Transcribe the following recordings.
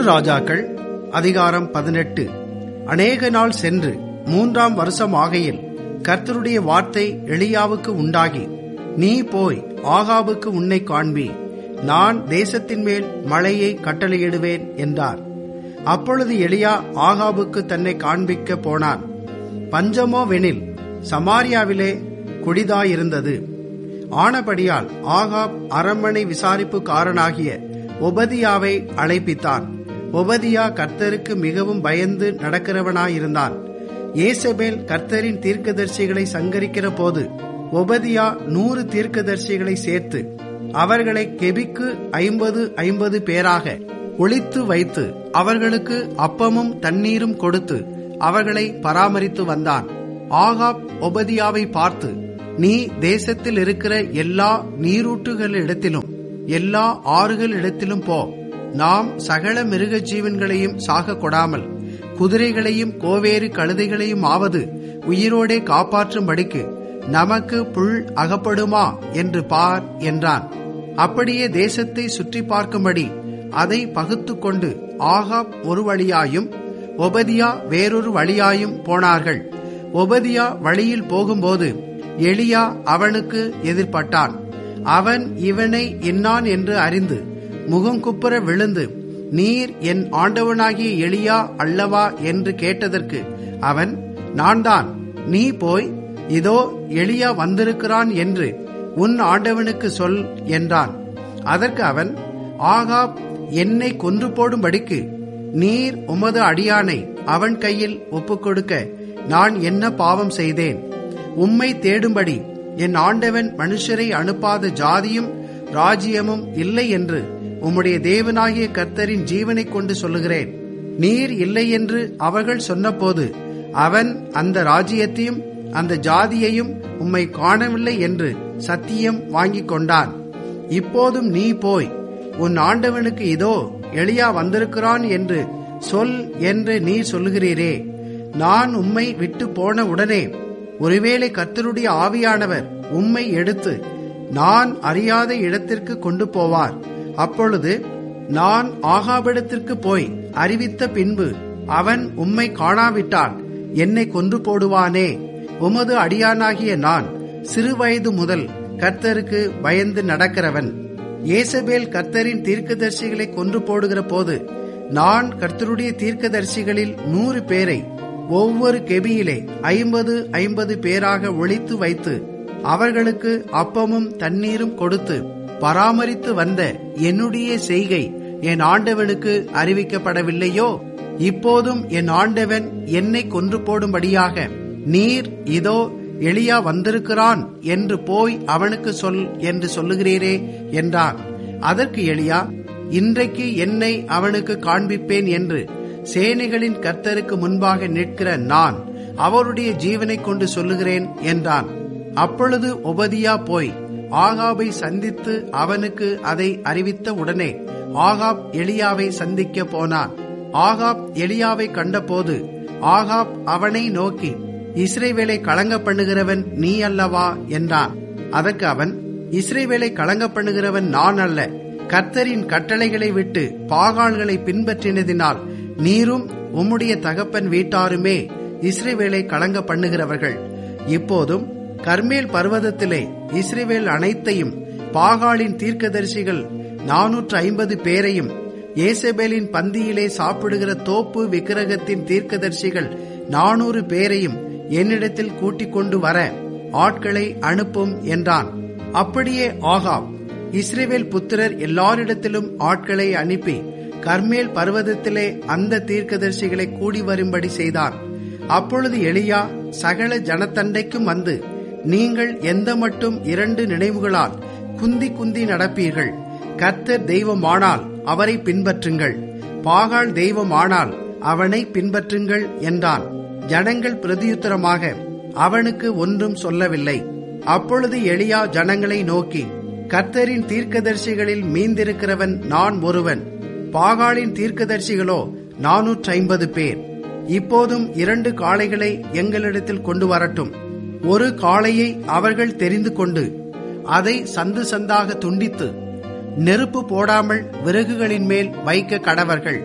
ராஜாக்கள் அதிகாரம் பதினெட்டு அநேக நாள் சென்று மூன்றாம் வருஷம் ஆகையில் கர்த்தருடைய வார்த்தை எளியாவுக்கு உண்டாகி நீ போய் ஆகாபுக்கு உன்னை காண்பி நான் தேசத்தின் மேல் மழையை கட்டளையிடுவேன் என்றார் அப்பொழுது எளியா ஆகாபுக்கு தன்னை காண்பிக்க போனான் பஞ்சமோ வெனில் சமாரியாவிலே குடிதாயிருந்தது ஆனபடியால் ஆகாப் அரண்மனை விசாரிப்புக்காரனாகிய ஒபதியாவை அழைப்பித்தான் ஒபதியா கர்த்தருக்கு மிகவும் பயந்து நடக்கிறவனாயிருந்தான் ஏசபேல் கர்த்தரின் தீர்க்கதரிசிகளை சங்கரிக்கிற போது ஒபதியா நூறு தீர்க்கதரிசிகளை சேர்த்து அவர்களை கெபிக்கு ஐம்பது ஐம்பது பேராக ஒளித்து வைத்து அவர்களுக்கு அப்பமும் தண்ணீரும் கொடுத்து அவர்களை பராமரித்து வந்தான் ஆகாப் ஒபதியாவை பார்த்து நீ தேசத்தில் இருக்கிற எல்லா நீரூற்றுகளிடத்திலும் எல்லா ஆறுகளிடத்திலும் போ நாம் சகல மிருக ஜீவன்களையும் சாக கொடாமல் குதிரைகளையும் கோவேறு கழுதைகளையும் ஆவது உயிரோடே காப்பாற்றும்படிக்கு நமக்கு புல் அகப்படுமா என்று பார் என்றான் அப்படியே தேசத்தை சுற்றி பார்க்கும்படி அதை பகுத்து கொண்டு ஆகாப் ஒரு வழியாயும் ஒபதியா வேறொரு வழியாயும் போனார்கள் ஒபதியா வழியில் போகும்போது எளியா அவனுக்கு எதிர்பட்டான் அவன் இவனை என்னான் என்று அறிந்து முகங்குப்புற விழுந்து நீர் என் ஆண்டவனாகிய எளியா அல்லவா என்று கேட்டதற்கு அவன் நான் தான் நீ போய் இதோ எளியா வந்திருக்கிறான் என்று உன் ஆண்டவனுக்கு சொல் என்றான் அதற்கு அவன் ஆகாப் என்னை கொன்று போடும்படிக்கு நீர் உமது அடியானை அவன் கையில் ஒப்புக்கொடுக்க நான் என்ன பாவம் செய்தேன் உம்மை தேடும்படி என் ஆண்டவன் மனுஷரை அனுப்பாத ஜாதியும் ராஜ்யமும் இல்லை என்று உம்முடைய தேவனாகிய கர்த்தரின் ஜீவனை கொண்டு சொல்லுகிறேன் நீர் இல்லை என்று அவர்கள் சொன்னபோது அவன் அந்த ராஜ்யத்தையும் அந்த ஜாதியையும் உம்மை காணவில்லை என்று சத்தியம் வாங்கிக் கொண்டான் இப்போதும் நீ போய் உன் ஆண்டவனுக்கு இதோ எளியா வந்திருக்கிறான் என்று சொல் என்று நீ சொல்லுகிறீரே நான் உம்மை விட்டு போன உடனே ஒருவேளை கர்த்தருடைய ஆவியானவர் உம்மை எடுத்து நான் அறியாத இடத்திற்கு கொண்டு போவார் அப்பொழுது நான் ஆகாபிடத்திற்கு போய் அறிவித்த பின்பு அவன் உம்மை காணாவிட்டால் என்னை கொன்று போடுவானே உமது அடியானாகிய நான் சிறுவயது முதல் கர்த்தருக்கு பயந்து நடக்கிறவன் ஏசபேல் கர்த்தரின் தீர்க்கதரிசிகளை கொன்று போடுகிற போது நான் கர்த்தருடைய தீர்க்கதரிசிகளில் நூறு பேரை ஒவ்வொரு கெபியிலே ஐம்பது ஐம்பது பேராக ஒழித்து வைத்து அவர்களுக்கு அப்பமும் தண்ணீரும் கொடுத்து பராமரித்து வந்த என்னுடைய செய்கை என் ஆண்டவனுக்கு அறிவிக்கப்படவில்லையோ இப்போதும் என் ஆண்டவன் என்னை கொன்று போடும்படியாக நீர் இதோ எளியா வந்திருக்கிறான் என்று போய் அவனுக்கு சொல் என்று சொல்லுகிறீரே என்றான் அதற்கு எளியா இன்றைக்கு என்னை அவனுக்கு காண்பிப்பேன் என்று சேனைகளின் கர்த்தருக்கு முன்பாக நிற்கிற நான் அவருடைய ஜீவனை கொண்டு சொல்லுகிறேன் என்றான் அப்பொழுது ஒபதியா போய் ஆகாபை சந்தித்து அவனுக்கு அதை அறிவித்த உடனே ஆகாப் எளியாவை சந்திக்க போனான் ஆகாப் எளியாவை கண்டபோது ஆகாப் அவனை நோக்கி இஸ்ரேவேலை கலங்க பண்ணுகிறவன் நீ அல்லவா என்றான் அதற்கு அவன் இஸ்ரேவேலை கலங்க பண்ணுகிறவன் நான் அல்ல கர்த்தரின் கட்டளைகளை விட்டு பாகால்களை பின்பற்றினதினால் நீரும் உம்முடைய தகப்பன் வீட்டாருமே இஸ்ரேவேலை கலங்க பண்ணுகிறவர்கள் இப்போதும் கர்மேல் பர்வதத்திலே இஸ்ரேவேல் அனைத்தையும் பாகாலின் தீர்க்கதரிசிகள் நானூற்று ஐம்பது பேரையும் ஏசபேலின் பந்தியிலே சாப்பிடுகிற தோப்பு விக்கிரகத்தின் தீர்க்கதரிசிகள் நானூறு பேரையும் என்னிடத்தில் கூட்டிக் கொண்டு வர ஆட்களை அனுப்பும் என்றான் அப்படியே ஆகாம் இஸ்ரேவேல் புத்திரர் எல்லாரிடத்திலும் ஆட்களை அனுப்பி கர்மேல் பர்வதத்திலே அந்த தீர்க்கதரிசிகளை கூடி வரும்படி செய்தான் அப்பொழுது எளியா சகல ஜனத்தண்டைக்கும் வந்து நீங்கள் எந்த மட்டும் இரண்டு நினைவுகளால் குந்தி குந்தி நடப்பீர்கள் கர்த்தர் தெய்வமானால் அவரை பின்பற்றுங்கள் பாகால் தெய்வமானால் அவனை பின்பற்றுங்கள் என்றான் ஜனங்கள் பிரதியுத்தரமாக அவனுக்கு ஒன்றும் சொல்லவில்லை அப்பொழுது எளியா ஜனங்களை நோக்கி கர்த்தரின் தீர்க்கதரிசிகளில் மீந்திருக்கிறவன் நான் ஒருவன் பாகாலின் தீர்க்கதரிசிகளோ நானூற்றி ஐம்பது பேர் இப்போதும் இரண்டு காளைகளை எங்களிடத்தில் கொண்டு வரட்டும் ஒரு காளையை அவர்கள் தெரிந்து கொண்டு அதை சந்து சந்தாக துண்டித்து நெருப்பு போடாமல் விறகுகளின் மேல் வைக்க கடவர்கள்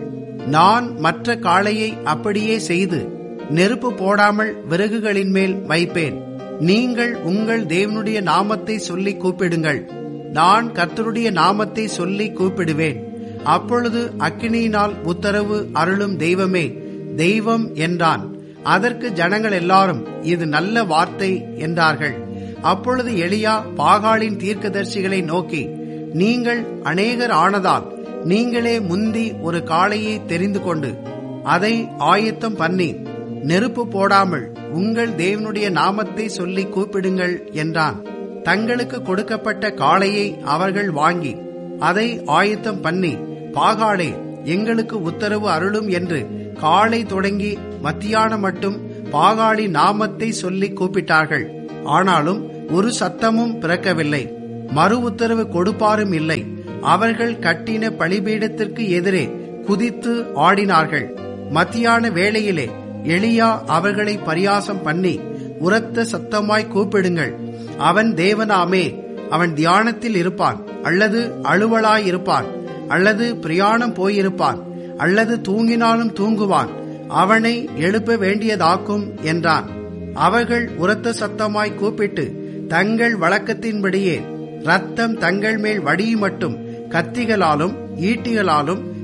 நான் மற்ற காளையை அப்படியே செய்து நெருப்பு போடாமல் விறகுகளின் மேல் வைப்பேன் நீங்கள் உங்கள் தேவனுடைய நாமத்தை சொல்லி கூப்பிடுங்கள் நான் கர்த்தருடைய நாமத்தை சொல்லி கூப்பிடுவேன் அப்பொழுது அக்கினியினால் உத்தரவு அருளும் தெய்வமே தெய்வம் என்றான் அதற்கு ஜனங்கள் எல்லாரும் இது நல்ல வார்த்தை என்றார்கள் அப்பொழுது எளியா பாகாலின் தீர்க்கதரிசிகளை நோக்கி நீங்கள் அநேகர் ஆனதால் நீங்களே முந்தி ஒரு காளையை தெரிந்து கொண்டு அதை ஆயத்தம் பண்ணி நெருப்பு போடாமல் உங்கள் தேவனுடைய நாமத்தை சொல்லி கூப்பிடுங்கள் என்றான் தங்களுக்கு கொடுக்கப்பட்ட காளையை அவர்கள் வாங்கி அதை ஆயத்தம் பண்ணி பாகாலே எங்களுக்கு உத்தரவு அருளும் என்று காலை தொடங்கி மத்தியானம் மட்டும் பாகாளி நாமத்தை சொல்லி கூப்பிட்டார்கள் ஆனாலும் ஒரு சத்தமும் பிறக்கவில்லை மறு உத்தரவு கொடுப்பாரும் இல்லை அவர்கள் கட்டின பலிபீடத்திற்கு எதிரே குதித்து ஆடினார்கள் மத்தியான வேளையிலே எளியா அவர்களை பரியாசம் பண்ணி உரத்த சத்தமாய் கூப்பிடுங்கள் அவன் தேவனாமே அவன் தியானத்தில் இருப்பான் அல்லது அலுவலாய் இருப்பான் அல்லது பிரயாணம் போயிருப்பான் அல்லது தூங்கினாலும் தூங்குவான் அவனை எழுப்ப வேண்டியதாக்கும் என்றான் அவர்கள் உரத்த சத்தமாய் கூப்பிட்டு தங்கள் வழக்கத்தின்படியே ரத்தம் தங்கள் மேல் வடியும் மட்டும் கத்திகளாலும் ஈட்டிகளாலும்